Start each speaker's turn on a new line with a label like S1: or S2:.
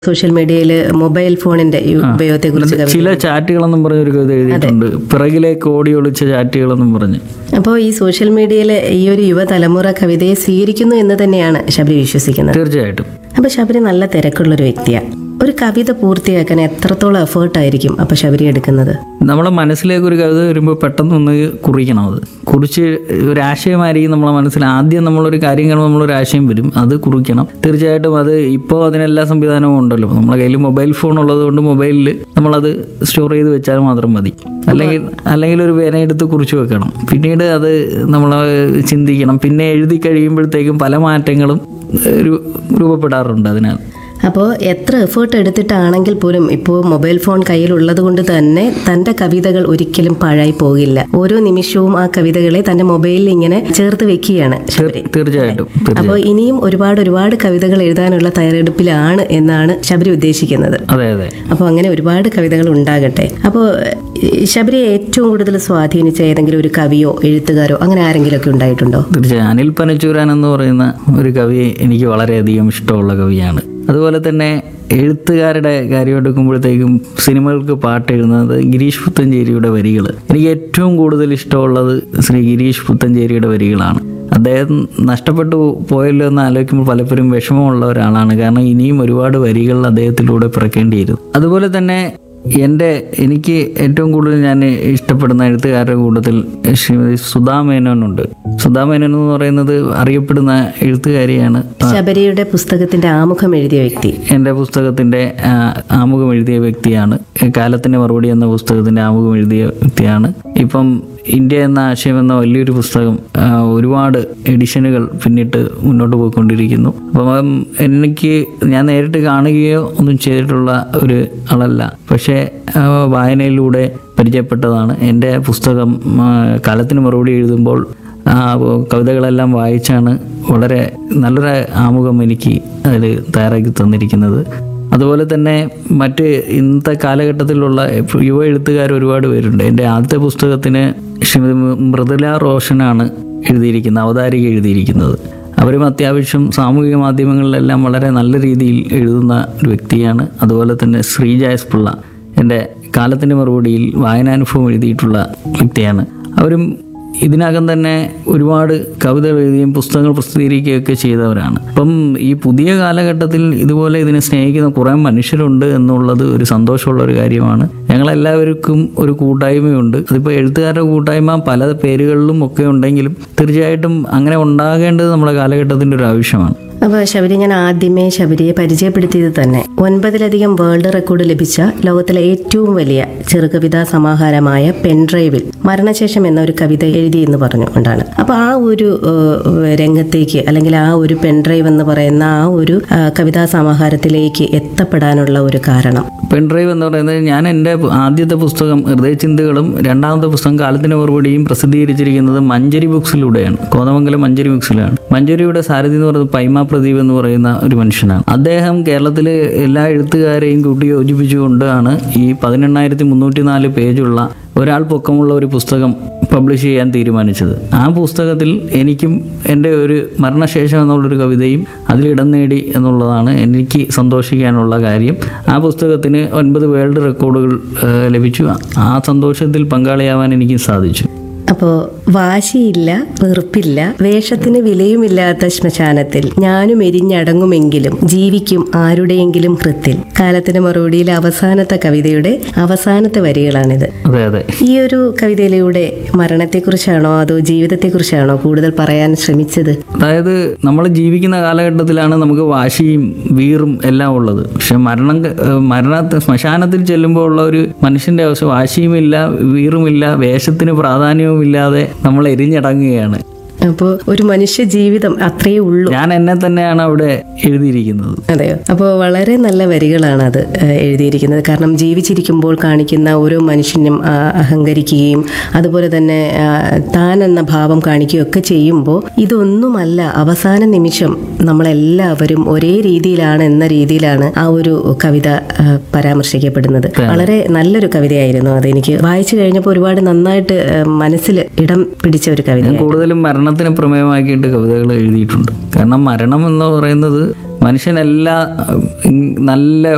S1: social മീഡിയയിൽ mobile ഫോണിന്റെ ഈ ഉപയോഗത്തെ കുറിച്ച്
S2: ചില ചാറ്റുകളെന്നും പറഞ്ഞ ഒരു കവിത എഴുതിയിട്ടുണ്ട് പിറകിലേക്ക് ഓടി ഒളിച്ച ചാറ്റുകളെന്നും പറഞ്ഞ്
S1: അപ്പോൾ ഈ സോഷ്യൽ മീഡിയയിലെ ഈ ഒരു യുവതലമുറ കവിതയെ സ്വീകരിക്കുന്നു എന്ന് തന്നെയാണ് ശബരി വിശ്വസിക്കുന്നത്
S2: തീർച്ചയായിട്ടും
S1: അപ്പൊ ശബരി നല്ല തിരക്കുള്ള ഒരു വ്യക്തിയാണ് ഒരു കവിത പൂർത്തിയാക്കാൻ എത്രത്തോളം എഫേർട്ട് ആയിരിക്കും അപ്പൊ ശബരി എടുക്കുന്നത്
S2: നമ്മളെ മനസ്സിലേക്ക് ഒരു കവിത വരുമ്പോൾ പെട്ടെന്ന് ഒന്ന് കുറിക്കണം അത് കുറിച്ച് ഒരു ആശയമായിരിക്കും നമ്മളെ മനസ്സിൽ ആദ്യം നമ്മളൊരു കാര്യം കാണുമ്പോൾ നമ്മളൊരു ആശയം വരും അത് കുറിക്കണം തീർച്ചയായിട്ടും അത് ഇപ്പോൾ അതിനെല്ലാ സംവിധാനവും ഉണ്ടല്ലോ നമ്മളെ കയ്യിൽ മൊബൈൽ ഫോൺ ഉള്ളത് കൊണ്ട് മൊബൈലിൽ നമ്മളത് സ്റ്റോർ ചെയ്ത് വെച്ചാൽ മാത്രം മതി അല്ലെങ്കിൽ അല്ലെങ്കിൽ ഒരു പേന എടുത്ത് കുറിച്ച് വെക്കണം പിന്നീട് അത് നമ്മൾ ചിന്തിക്കണം പിന്നെ എഴുതി കഴിയുമ്പോഴത്തേക്കും പല മാറ്റങ്ങളും ഒരു- രൂപപ്പെടാറുണ്ട് അതിനാൽ
S1: അപ്പോൾ എത്ര എഫേർട്ട് എടുത്തിട്ടാണെങ്കിൽ പോലും ഇപ്പോൾ മൊബൈൽ ഫോൺ കയ്യിലുള്ളത് കൊണ്ട് തന്നെ തന്റെ കവിതകൾ ഒരിക്കലും പാഴായി പോകില്ല ഓരോ നിമിഷവും ആ കവിതകളെ തന്റെ മൊബൈലിൽ ഇങ്ങനെ ചേർത്ത് വെക്കുകയാണ് ശബരി
S2: തീർച്ചയായിട്ടും
S1: അപ്പോൾ ഇനിയും ഒരുപാട് ഒരുപാട് കവിതകൾ എഴുതാനുള്ള തയ്യാറെടുപ്പിലാണ് എന്നാണ് ശബരി ഉദ്ദേശിക്കുന്നത്
S2: അതെ അതെ
S1: അപ്പോൾ അങ്ങനെ ഒരുപാട് കവിതകൾ ഉണ്ടാകട്ടെ അപ്പോൾ ശബരിയെ ഏറ്റവും കൂടുതൽ സ്വാധീനിച്ച ഏതെങ്കിലും ഒരു കവിയോ എഴുത്തുകാരോ അങ്ങനെ ആരെങ്കിലും ഒക്കെ ഉണ്ടായിട്ടുണ്ടോ
S2: തീർച്ചയായും അനിൽ പനച്ചൂരാൻ എന്ന് പറയുന്ന ഒരു കവി എനിക്ക് വളരെയധികം ഇഷ്ടമുള്ള കവിയാണ് അതുപോലെ തന്നെ എഴുത്തുകാരുടെ കാര്യം എടുക്കുമ്പോഴത്തേക്കും സിനിമകൾക്ക് പാട്ട് എഴുതുന്നത് ഗിരീഷ് പുത്തഞ്ചേരിയുടെ വരികൾ എനിക്ക് ഏറ്റവും കൂടുതൽ ഇഷ്ടമുള്ളത് ശ്രീ ഗിരീഷ് പുത്തഞ്ചേരിയുടെ വരികളാണ് അദ്ദേഹം നഷ്ടപ്പെട്ടു പോയല്ലോ എന്ന് ആലോചിക്കുമ്പോൾ പലപ്പോഴും വിഷമമുള്ള ഒരാളാണ് കാരണം ഇനിയും ഒരുപാട് വരികൾ അദ്ദേഹത്തിലൂടെ പിറക്കേണ്ടിയിരുന്നു അതുപോലെ തന്നെ എൻ്റെ എനിക്ക് ഏറ്റവും കൂടുതൽ ഞാൻ ഇഷ്ടപ്പെടുന്ന എഴുത്തുകാരുടെ കൂട്ടത്തിൽ ശ്രീമതി സുധാ മേനോനുണ്ട് സുധാ മേനോൻ എന്ന് പറയുന്നത് അറിയപ്പെടുന്ന എഴുത്തുകാരിയാണ്
S1: ശബരിയുടെ പുസ്തകത്തിന്റെ ആമുഖം എഴുതിയ വ്യക്തി
S2: എൻ്റെ പുസ്തകത്തിൻ്റെ ആ, ആമുഖം എഴുതിയ വ്യക്തിയാണ് കാലത്തിൻ്റെ മറുപടി എന്ന പുസ്തകത്തിൻ്റെ ആമുഖം എഴുതിയ വ്യക്തിയാണ് ഇപ്പം ഇന്ത്യ എന്ന ആശയം എന്ന വലിയൊരു പുസ്തകം ആ, ഒരുപാട് എഡിഷനുകൾ പിന്നിട്ട് മുന്നോട്ട് പോയിക്കൊണ്ടിരിക്കുന്നു അപ്പം എനിക്ക് ഞാൻ നേരിട്ട് കാണുകയോ ഒന്നും ചെയ്തിട്ടുള്ള ഒരു ആളല്ല പക്ഷേ ആ, വായനയിലൂടെ പരിചയപ്പെട്ടതാണ് എൻ്റെ പുസ്തകം ആ, കാലത്തിന് മറുപടി എഴുതുമ്പോൾ ആ കവിതകളെല്ലാം വായിച്ചാണ് വളരെ നല്ലൊരു ആമുഖം എനിക്ക് അതിൽ തയ്യാറാക്കി തന്നിരിക്കുന്നത് അതുപോലെ തന്നെ മറ്റ് ഇന്നത്തെ കാലഘട്ടത്തിലുള്ള യുവ എഴുത്തുകാർ ഒരുപാട് പേരുണ്ട് എൻ്റെ ആദ്യത്തെ പുസ്തകത്തിന് ശ്രീമതി മൃദുല റോഷനാണ് എഴുതിയിരിക്കുന്നത് അവതാരിക എഴുതിയിരിക്കുന്നത് അവരും അത്യാവശ്യം സാമൂഹിക മാധ്യമങ്ങളിലെല്ലാം വളരെ നല്ല രീതിയിൽ എഴുതുന്ന ഒരു വ്യക്തിയാണ് അതുപോലെ തന്നെ ശ്രീജ എസ് പിള്ള എൻ്റെ കാലത്തിൻ്റെ മറുപടിയിൽ വായനാനുഭവം എഴുതിയിട്ടുള്ള വ്യക്തിയാണ് അവരും ഇതിനകം തന്നെ ഒരുപാട് കവിതകൾ എഴുതുകയും പുസ്തകങ്ങൾ പ്രസിദ്ധീകരിക്കുകയൊക്കെ ചെയ്തവരാണ് അപ്പം ഈ പുതിയ കാലഘട്ടത്തിൽ ഇതുപോലെ ഇതിനെ സ്നേഹിക്കുന്ന കുറേ മനുഷ്യരുണ്ട് എന്നുള്ളത് ഒരു സന്തോഷമുള്ള ഒരു കാര്യമാണ് ഞങ്ങളെല്ലാവർക്കും ഒരു കൂട്ടായ്മയുണ്ട് അതിപ്പോൾ എഴുത്തുകാരുടെ കൂട്ടായ്മ പല പേരുകളിലും ഒക്കെ ഉണ്ടെങ്കിലും തീർച്ചയായിട്ടും അങ്ങനെ ഉണ്ടാകേണ്ടത് നമ്മുടെ കാലഘട്ടത്തിൻ്റെ ഒരു ആവശ്യമാണ്
S1: അപ്പോൾ ശബരി ഞാൻ ആദ്യമേ ശബരിയെ പരിചയപ്പെടുത്തിയത് തന്നെ ഒൻപതിലധികം വേൾഡ് റെക്കോർഡ് ലഭിച്ച ലോകത്തിലെ ഏറ്റവും വലിയ ചെറുകവിതാ സമാഹാരമായ പെൻഡ്രൈവിൽ മരണശേഷം എന്ന ഒരു കവിത എഴുതി എന്ന് പറഞ്ഞുകൊണ്ടാണ് അപ്പോൾ ആ ഒരു ഏഹ്, രംഗത്തേക്ക് അല്ലെങ്കിൽ ആ ഒരു പെൻഡ്രൈവ് എന്ന് പറയുന്ന ആ ഒരു ആ, കവിതാ സമാഹാരത്തിലേക്ക് എത്തപ്പെടാനുള്ള ഒരു കാരണം
S2: പെൻഡ്രൈവ് എന്ന് പറയുന്നത് ഞാൻ എൻ്റെ ആദ്യത്തെ പുസ്തകം ഹൃദയചിന്തകളും രണ്ടാമത്തെ പുസ്തകം കാലത്തിന് മറുപടിയും പ്രസിദ്ധീകരിച്ചിരിക്കുന്നത് മഞ്ചരി ബുക്സിലൂടെയാണ് കോതമംഗലം മഞ്ചരി ബുക്സിലാണ് മഞ്ചരിയുടെ സാരഥി എന്ന് പറയുന്നത് പൈമ പ്രദീപ് എന്ന് പറയുന്ന ഒരു മനുഷ്യനാണ് അദ്ദേഹം കേരളത്തിലെ എല്ലാ എഴുത്തുകാരെയും കൂട്ടി യോജിപ്പിച്ചുകൊണ്ടാണ് ഈ പതിനെണ്ണായിരത്തി മുന്നൂറ്റി നാല് പേജുള്ള ഒരാൾ പൊക്കമുള്ള ഒരു പുസ്തകം പബ്ലിഷ് ചെയ്യാൻ തീരുമാനിച്ചത് ആ പുസ്തകത്തിൽ എനിക്കും എൻ്റെ ഒരു മരണശേഷം എന്നുള്ളൊരു കവിതയും അതിലിടം നേടി എന്നുള്ളതാണ് എനിക്ക് സന്തോഷിക്കാനുള്ള കാര്യം ആ പുസ്തകത്തിന് ഒൻപത് വേൾഡ് റെക്കോർഡുകൾ ഏഹ്, ലഭിച്ചു ആ സന്തോഷത്തിൽ പങ്കാളിയാവാൻ എനിക്ക് സാധിച്ചു
S1: അപ്പോൾ വാശിയില്ല വെറുപ്പില്ല വേഷത്തിന് വിലയുമില്ലാത്ത ശ്മശാനത്തിൽ ഞാനും എരിഞ്ഞടങ്ങുമെങ്കിലും ജീവിക്കും ആരുടെയെങ്കിലും കൃത്തിൽ കാലത്തിന് മറുപടിയിൽ അവസാനത്തെ കവിതയുടെ അവസാനത്തെ വരികളാണിത്
S2: അതെ അതെ
S1: ഈ ഒരു കവിതയിലൂടെ മരണത്തെക്കുറിച്ചാണോ അതോ ജീവിതത്തെക്കുറിച്ചാണോ കൂടുതൽ പറയാൻ ശ്രമിച്ചത്
S2: അതായത് നമ്മൾ ജീവിക്കുന്ന കാലഘട്ടത്തിലാണ് നമുക്ക് വാശിയും വീറും എല്ലാം ഉള്ളത് പക്ഷെ മരണം ക- ഏഹ് മരണ ശ്മശാനത്തിൽ ചെല്ലുമ്പോൾ ഉള്ള ഒരു മനുഷ്യന്റെ അവസ്ഥ വാശിയുമില്ല വീറുമില്ല വേഷത്തിന് പ്രാധാന്യവുമില്ലാതെ നമ്മൾ എരിഞ്ഞടങ്ങുകയാണ്
S1: അപ്പോൾ ഒരു മനുഷ്യ ജീവിതം അത്രയേ ഉള്ളൂ
S2: ഞാൻ എന്നെ തന്നെയാണ് അവിടെ എഴുതിയിരിക്കുന്നത്
S1: അതെയോ അപ്പോൾ വളരെ നല്ല വരികളാണ് അത് ഏഹ്, എഴുതിയിരിക്കുന്നത് കാരണം ജീവിച്ചിരിക്കുമ്പോൾ കാണിക്കുന്ന ഓരോ മനുഷ്യനും ആ, അഹങ്കരിക്കുകയും അതുപോലെ തന്നെ ആ, താൻ എന്ന ഭാവം കാണിക്കുകയും ഒക്കെ ചെയ്യുമ്പോൾ ഇതൊന്നുമല്ല അവസാന നിമിഷം നമ്മളെല്ലാവരും ഒരേ രീതിയിലാണ് എന്ന രീതിയിലാണ് ആ ഒരു കവിത ആ, പരാമർശിക്കപ്പെടുന്നത് വളരെ നല്ലൊരു കവിതയായിരുന്നു അത് എനിക്ക് വായിച്ചു കഴിഞ്ഞപ്പോൾ ഒരുപാട് നന്നായിട്ട് ആ, മനസ്സിൽ ഇടം പിടിച്ച ഒരു കവിത
S2: ഞാൻ കൂടുതലും മരണത്തിനെ പ്രമേയമാക്കിയിട്ട് കവിതകൾ എഴുതിയിട്ടുണ്ട് കാരണം മരണം എന്ന് പറയുന്നത് മനുഷ്യനെല്ലാ ഉം, നല്ല